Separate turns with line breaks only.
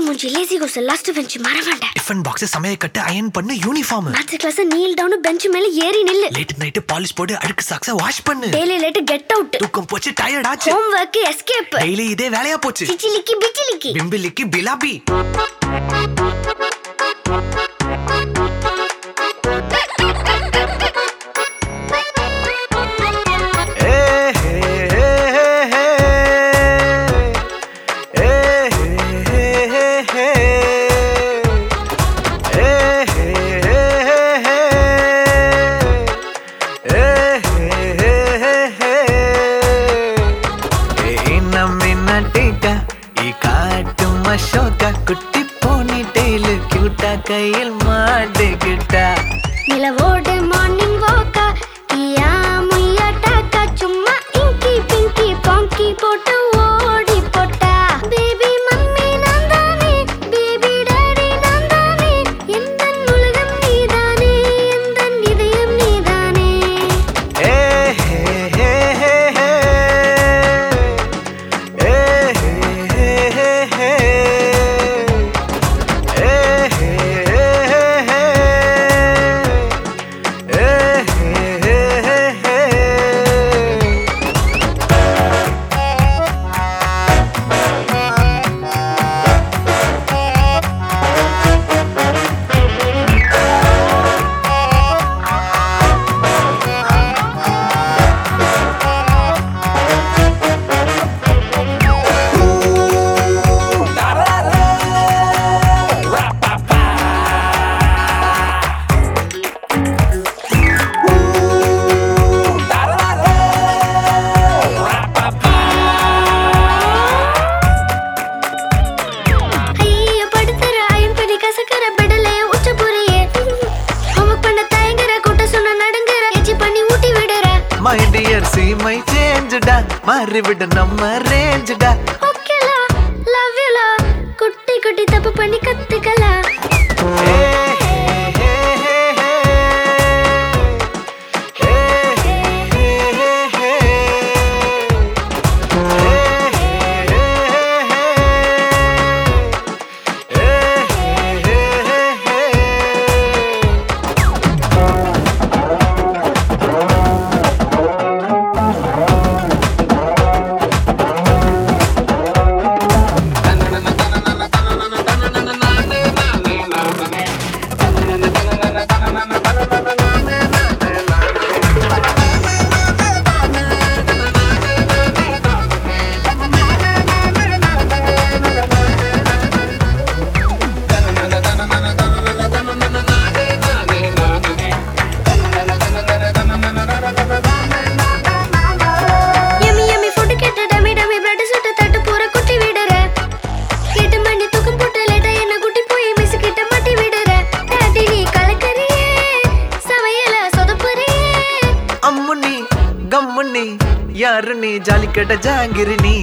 மூஞ்சி lazy goes last bench மறவாண்டேன்
tiffin box சமைய கட்டு அயன் பண்ணு uniform
maths class kneel down bench மேல ஏறி நில்லு
லேட் நைட் பாலிஷ் போட்டு அழுக்கு சாக்ஸ வாஷ் பண்ணு
டெய்லி லேட் கெட் அவுட்
தூக்கம் போச்சு டயர்ட் ஆச்சு
ஹோம் ஒர்க் எஸ்கேப்
டெய்லி இதே வேலையா போச்சு
சிச்சிலிக்கி பிச்சிலிக்கி
பிம்பிலிக்கு பிலாபி குட்டி போனி டெய்லு கியூட்டா கையில் மாட்டுக்கிட்டா
நிலவோடு மார்னிங் வாக்கா கியா முய்யா டாக்கா சும்மா இங்கி பிங்கி பாங்கி போட்டு ஓடி போட்டா பேபி மம்மி நான் தானே பேபி டாடி நான் தானே எந்த உலகம் நீதானே எந்த இதயம் நீதானே
ஏ ஹே ஹே ஹே ஹே. ஏ ஹே ஹே ஹே ஹே. ஏ ஹே ஹே ஹே ஹே. ஏ ஹே ஹே ஹே ஹே.
ஐயோ படுத்துற ஐம்படி கசக்கற பெடலே உச்ச புரியே ஹோம்ஒர்க் பண்ண தயங்குற கூட்ட சொன்ன நடுங்குற எச்சி பண்ணி ஊட்டி விடுற
மை டியர் சி மை சேஞ்சுடா மாறிவிடு நம்ம ரேஞ்சுடா
ஓகேலா லவ் யூலா குட்டி குட்டி தப்பு பண்ணி கத்துக்கலாம்
ஏ ஹே ஹே ஹே ஹே. ஏ ஹே ஹே ஹே ஹே. ஏ ஹே ஹே ஹே ஹே. ஏ ஹே ஹே ஹே ஹே.
யம்மி யம்மி ஃபுட் கேட்ட டமி டமி பிரெட் சுட்டு தட்டு பூரா குட்டி விடுற எட்டு மணி தூக்கம் போட்டு லேட்டா என்ன குட்டி போய் மிஸ் கிட்ட மாட்டி விடுற டாடி நீ கலக்கறியே சமையல சொதப்புறியே
அம்முனி கம்முனி யாரு நீ ஜாலிக்கட்ட ஜாங்கிரி நீ